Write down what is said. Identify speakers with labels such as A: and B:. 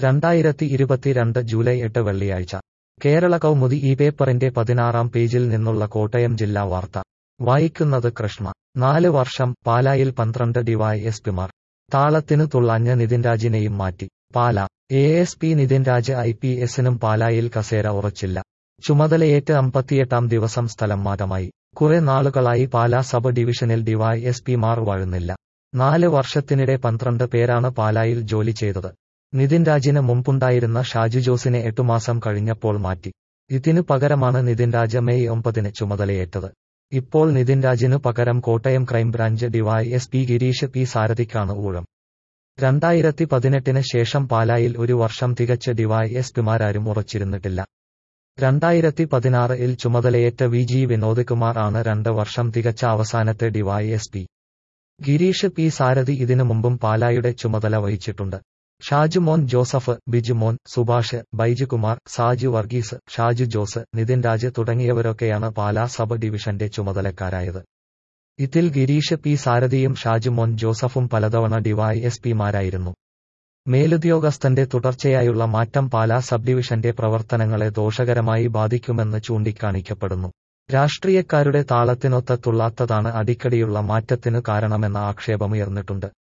A: രണ്ടായിരത്തി ഇരുപത്തിരണ്ട് ജൂലൈ എട്ട് വെള്ളിയാഴ്ച കേരള കൗമുദി ഈ പേപ്പറിന്റെ പതിനാറാം പേജിൽ നിന്നുള്ള കോട്ടയം ജില്ലാ വാർത്ത വായിക്കുന്നത് കൃഷ്ണ നാല് വർഷം പാലായിൽ പന്ത്രണ്ട് ഡിവൈഎസ്പിമാർ താളത്തിനു തുള്ളാഞ്ഞ നിതിൻരാജിനെയും മാറ്റി Pala A S P Nithinraj I P എസിനും പാലായിൽ കസേര ഉറച്ചില്ല ചുമതലയേറ്റ് അമ്പത്തിയെട്ടാം ദിവസം സ്ഥലം മാറ്റമായി കുറെ നാളുകളായി പാലാ സബ് ഡിവിഷനിൽ ഡിവൈഎസ്പിമാർ വാഴുന്നില്ല നാല് വർഷത്തിനിടെ പന്ത്രണ്ട് പേരാണ് പാലായിൽ ജോലി ചെയ്തത് നിതിൻ രാജിന് മുമ്പുണ്ടായിരുന്ന ഷാജു ജോസിനെ എട്ടുമാസം കഴിഞ്ഞപ്പോൾ മാറ്റി ഇതിനു പകരമാണ് നിതിൻ രാജ മെയ് ഒമ്പതിന് ചുമതലയേറ്റത് ഇപ്പോൾ നിതിൻ രാജിനു പകരം Kottayam crime branch DYSP Gireesh P സാരഥിക്കാണ് ഊഴം രണ്ടായിരത്തി പതിനെട്ടിന് ശേഷം പാലായിൽ ഒരു വർഷം തികച്ച ഡിവൈഎസ്പിമാരാരും ഉറച്ചിരുന്നിട്ടില്ല രണ്ടായിരത്തി പതിനാറിൽ ചുമതലയേറ്റ വി ജി വിനോദ് കുമാർ ആണ് രണ്ട് വർഷം തികച്ച അവസാനത്തെ ഡിവൈഎസ്പി ഗിരീഷ് പി സാരഥി ഇതിനു മുമ്പും പാലായുടെ ചുമതല വഹിച്ചിട്ടുണ്ട് ഷാജുമോൻ ജോസഫ് ബിജുമോൻ സുഭാഷ് ബൈജുകുമാർ സാജു വർഗീസ് ഷാജു ജോസ് നിതിൻ രാജ് തുടങ്ങിയവരൊക്കെയാണ് പാലാ സബ് ഡിവിഷന്റെ ചുമതലക്കാരായത് ഇതിൽ ഗിരീഷ് പി സാരഥിയും ഷാജുമോൻ ജോസഫും പലതവണ ഡിവൈഎസ്പിമാരായിരുന്നു മേലുദ്യോഗസ്ഥന്റെ തുടർച്ചയായുള്ള മാറ്റം പാലാ സബ് ഡിവിഷന്റെ പ്രവർത്തനങ്ങളെ ദോഷകരമായി ബാധിക്കുമെന്ന് ചൂണ്ടിക്കാണിക്കപ്പെടുന്നു രാഷ്ട്രീയക്കാരുടെ താളത്തിനൊത്ത തുള്ളാത്തതാണ് അടിക്കടിയുള്ള മാറ്റത്തിനു കാരണമെന്ന ആക്ഷേപമുയർന്നിട്ടുണ്ട്